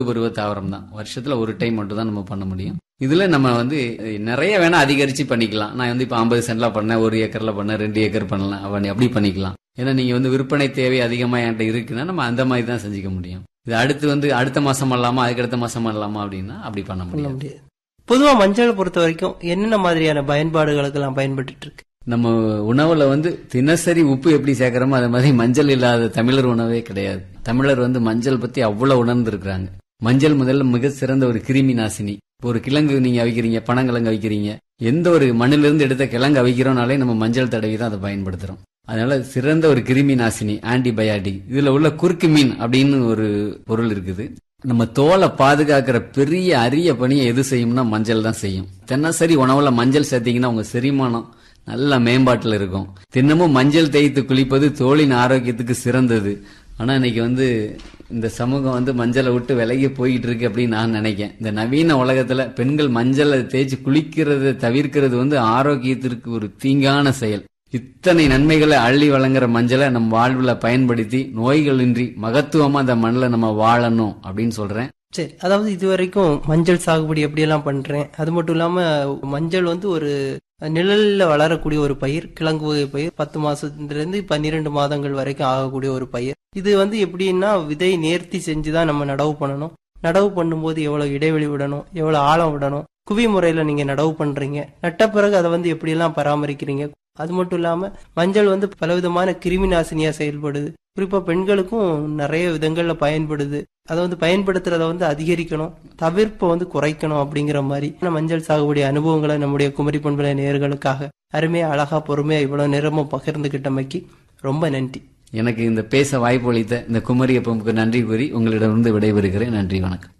பருவ தாவரம் தான் வருஷத்துல ஒரு டைம் மட்டும் தான் நம்ம பண்ண முடியும் இதுல நம்ம வந்து நிறைய வேணா அதிகரிச்சு பண்ணிக்கலாம் நான் வந்து இப்ப ஐம்பது சென்ட்ல பண்ணேன் ஒரு ஏக்கர்ல பண்ணேன் ரெண்டு ஏக்கர் பண்ணலாம் அப்படி அப்படி பண்ணிக்கலாம் ஏன்னா நீங்க வந்து விற்பனை தேவை அதிகமா என்கிட்ட இருக்குன்னா நம்ம அந்த மாதிரி தான் செஞ்சுக்க முடியும் இது அடுத்து வந்து அடுத்த மாசம் பண்ணலாமா அதுக்கு அடுத்த மாசம் பண்ணலாமா அப்படின்னா அப்படி பண்ண பண்ண முடியும் முடியாது பொதுவா மஞ்சள் பொறுத்த வரைக்கும் என்னென்ன மாதிரியான பயன்பாடுகளுக்கு எல்லாம் பயன்பட்டு இருக்கு நம்ம உணவுல வந்து தினசரி உப்பு எப்படி சேர்க்கிறோமோ அது மாதிரி மஞ்சள் இல்லாத தமிழர் உணவே கிடையாது தமிழர் வந்து மஞ்சள் பத்தி அவ்வளவு உணர்ந்து இருக்கிறாங்க மஞ்சள் முதல்ல மிக சிறந்த ஒரு கிருமி நாசினி இப்போ ஒரு கிழங்கு நீங்க அவிக்கிறீங்க பனங்கிழங்கு அவிக்கிறீங்க எந்த ஒரு மண்ணிலிருந்து எடுத்த கிழங்கு அவிக்கிறோம்னாலே நம்ம மஞ்சள் தடவி தான் அதை பயன்படுத்துறோம் அதனால சிறந்த ஒரு கிருமி நாசினி ஆன்டிபயாட்டிக் இதுல உள்ள குறுக்கு மீன் அப்படின்னு ஒரு பொருள் இருக்குது நம்ம தோலை பாதுகாக்கிற பெரிய அரிய பணியை எது செய்யும்னா மஞ்சள் தான் செய்யும் தினசரி உணவுல மஞ்சள் சேர்த்தீங்கன்னா உங்க செரிமானம் நல்ல மேம்பாட்டில் இருக்கும் தினமும் மஞ்சள் தேய்த்து குளிப்பது தோலின் ஆரோக்கியத்துக்கு சிறந்தது ஆனா இன்னைக்கு வந்து இந்த சமூகம் வந்து மஞ்சளை விட்டு விலகி போயிட்டு இருக்கு அப்படின்னு நான் நினைக்கிறேன் இந்த நவீன உலகத்துல பெண்கள் மஞ்சளை தேய்ச்சி குளிக்கிறத தவிர்க்கிறது வந்து ஆரோக்கியத்திற்கு ஒரு தீங்கான செயல் இத்தனை நன்மைகளை அள்ளி வழங்குற மஞ்சளை நம் வாழ்வுல பயன்படுத்தி நோய்களின்றி மகத்துவமா அந்த மண்ணில் நம்ம வாழணும் அப்படின்னு சொல்றேன் சரி அதாவது இது வரைக்கும் மஞ்சள் சாகுபடி எப்படியெல்லாம் பண்றேன் அது மட்டும் இல்லாம மஞ்சள் வந்து ஒரு நிழல்ல வளரக்கூடிய ஒரு பயிர் கிழங்கு வகை பயிர் பத்து மாசத்துல இருந்து பன்னிரெண்டு மாதங்கள் வரைக்கும் ஆகக்கூடிய ஒரு பயிர் இது வந்து எப்படின்னா விதை நேர்த்தி செஞ்சுதான் நம்ம நடவு பண்ணணும் நடவு பண்ணும்போது எவ்வளவு இடைவெளி விடணும் எவ்வளவு ஆழம் விடணும் குவி முறையில நீங்க நடவு பண்றீங்க நட்ட பிறகு அதை வந்து எப்படியெல்லாம் பராமரிக்கிறீங்க அது மட்டும் இல்லாம மஞ்சள் வந்து பலவிதமான கிருமி நாசினியா செயல்படுது குறிப்பா பெண்களுக்கும் நிறைய விதங்கள்ல பயன்படுது அதை வந்து பயன்படுத்துறத வந்து அதிகரிக்கணும் தவிர்ப்பை வந்து குறைக்கணும் அப்படிங்கிற மாதிரி இந்த மஞ்சள் சாகுபடி அனுபவங்களை நம்முடைய குமரி பண்பலை நேயர்களுக்காக அருமையா அழகா பொறுமையா இவ்வளவு நேரமும் பகிர்ந்துகிட்டமைக்கு ரொம்ப நன்றி எனக்கு இந்த பேச வாய்ப்பு அளித்த இந்த குமரி அப்பமுக்கு நன்றி கூறி உங்களிடமிருந்து விடைபெறுகிறேன் நன்றி வணக்கம்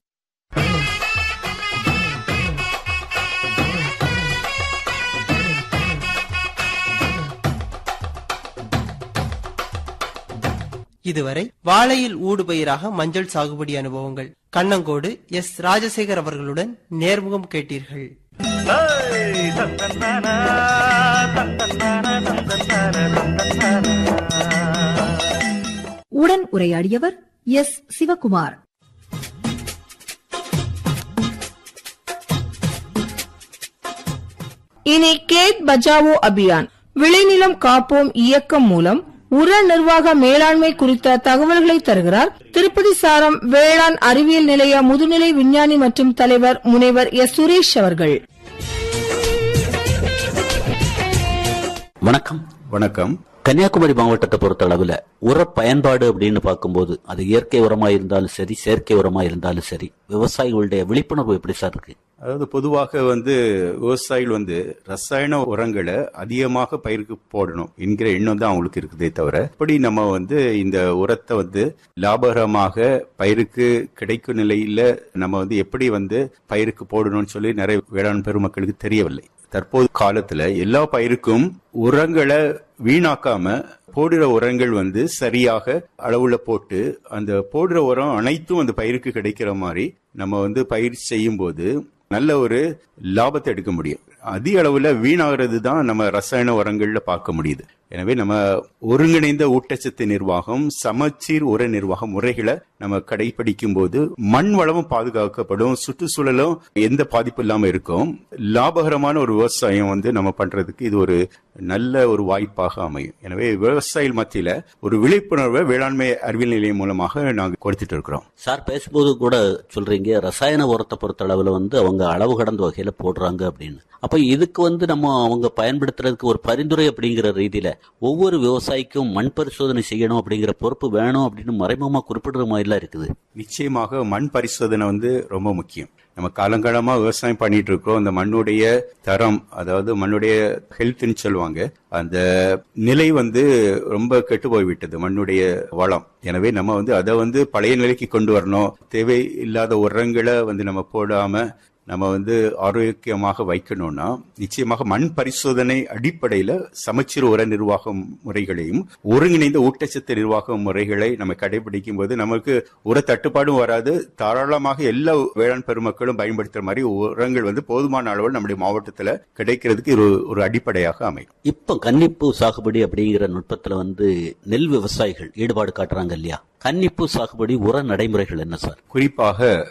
இதுவரை வாழையில் ஊடுபயிராக மஞ்சள் சாகுபடி அனுபவங்கள் கண்ணங்கோடு எஸ் ராஜசேகர் அவர்களுடன் நேர்முகம் கேட்டீர்கள் ஏய், தந்தன்னானா, தந்தன்னானா, தந்தன்னானா, தந்தன்னானா. உடன் உரையாடியவர் எஸ் சிவகுமார் இனி கேட் பச்சாவோ அபியான் விளைநிலம் காப்போம் இயக்கம் மூலம் உர நிர்வாக மேலாண்மை குறித்த தகவல்களை தருகிறார் திருப்பதி சாரம் வேளாண் அறிவியல் நிலைய முதுநிலை விஞ்ஞானி மற்றும் தலைவர் முனைவர் எஸ் சுரேஷ் அவர்கள் வணக்கம் வணக்கம் கன்னியாகுமரி மாவட்டத்தை பொறுத்த அளவுல உர பயன்பாடு அப்படின்னு பார்க்கும்போது அது இயற்கை உரமா இருந்தாலும் சரி செயற்கை உரமா இருந்தாலும் சரி விவசாயிகளுடைய விழிப்புணர்வு எப்படி சார் இருக்கு அதாவது பொதுவாக வந்து விவசாயிகள் வந்து ரசாயன உரங்களை அதிகமாக பயிருக்கு போடணும் என்கிற எண்ணம் தான் அவங்களுக்கு இருக்குதே தவிர இப்படி நம்ம வந்து இந்த உரத்தை வந்து லாபகரமாக பயிருக்கு கிடைக்கும் நிலையில நம்ம வந்து எப்படி வந்து பயிருக்கு போடணும்னு சொல்லி நிறைய வேளாண் பெருமக்களுக்கு தெரியவில்லை தற்போது காலத்துல எல்லா பயிருக்கும் உரங்களை வீணாக்காம போடுற உரங்கள் வந்து சரியாக அளவுல போட்டு அந்த போடுற உரம் அனைத்தும் அந்த பயிருக்கு கிடைக்கிற மாதிரி நம்ம வந்து பயிர் செய்யும் போது நல்ல ஒரு லாபத்தை எடுக்க முடியும் அதிக அளவுல வீணாகிறது தான் நம்ம ரசாயன உரங்கள்ல பார்க்க முடியுது எனவே நம்ம ஒருங்கிணைந்த ஊட்டச்சத்து நிர்வாகம் சமச்சீர் உர நிர்வாக முறைகளை நம்ம கடைபிடிக்கும் போது மண் வளமும் பாதுகாக்கப்படும் சுற்றுச்சூழலும் எந்த பாதிப்பு இல்லாம இருக்கும் லாபகரமான ஒரு விவசாயம் வந்து நம்ம பண்றதுக்கு இது ஒரு நல்ல ஒரு வாய்ப்பாக அமையும் எனவே விவசாயிகள் மத்தியில ஒரு விழிப்புணர்வை வேளாண்மை அறிவியல் நிலையம் மூலமாக நாங்க கொடுத்துட்டு இருக்கிறோம் சார் பேசும்போது கூட சொல்றீங்க ரசாயன உரத்தை பொறுத்த அளவுல வந்து அவங்க அளவு கடந்த வகையில போடுறாங்க அப்படின்னு அப்ப இதுக்கு வந்து நம்ம அவங்க பயன்படுத்துறதுக்கு ஒரு பரிந்துரை அப்படிங்கிற ரீதியில ஒவ்வொரு விவசாயிக்கும் மண் பரிசோதனை செய்யணும் அப்படிங்கிற பொறுப்பு வேணும் அப்படின்னு மறைமுகமா குறிப்பிடுற மாதிரிலாம் இருக்குது நிச்சயமாக மண் பரிசோதனை வந்து ரொம்ப முக்கியம் நம்ம காலங்காலமா விவசாயம் பண்ணிட்டு இருக்கோம் அந்த மண்ணுடைய தரம் அதாவது மண்ணுடைய ஹெல்த்னு சொல்லுவாங்க அந்த நிலை வந்து ரொம்ப கெட்டு போய்விட்டது மண்ணுடைய வளம் எனவே நம்ம வந்து அதை வந்து பழைய நிலைக்கு கொண்டு வரணும் தேவை இல்லாத உரங்களை வந்து நம்ம போடாம நம்ம வந்து ஆரோக்கியமாக வைக்கணும்னா நிச்சயமாக மண் பரிசோதனை அடிப்படையில சமச்சீர் உர நிர்வாக முறைகளையும் ஒருங்கிணைந்த ஊட்டச்சத்து நிர்வாக முறைகளை நம்ம கடைபிடிக்கும் போது நமக்கு உர தட்டுப்பாடும் வராது தாராளமாக எல்லா வேளாண் பெருமக்களும் பயன்படுத்துற மாதிரி உரங்கள் வந்து போதுமான அளவில் நம்முடைய மாவட்டத்துல கிடைக்கிறதுக்கு ஒரு ஒரு அடிப்படையாக அமையும் இப்ப கன்னிப்பூ சாகுபடி அப்படிங்கிற நுட்பத்துல வந்து நெல் விவசாயிகள் ஈடுபாடு காட்டுறாங்க இல்லையா கன்னிப்பூ சாகுபடி உர நடைமுறைகள் என்ன சார் குறிப்பாக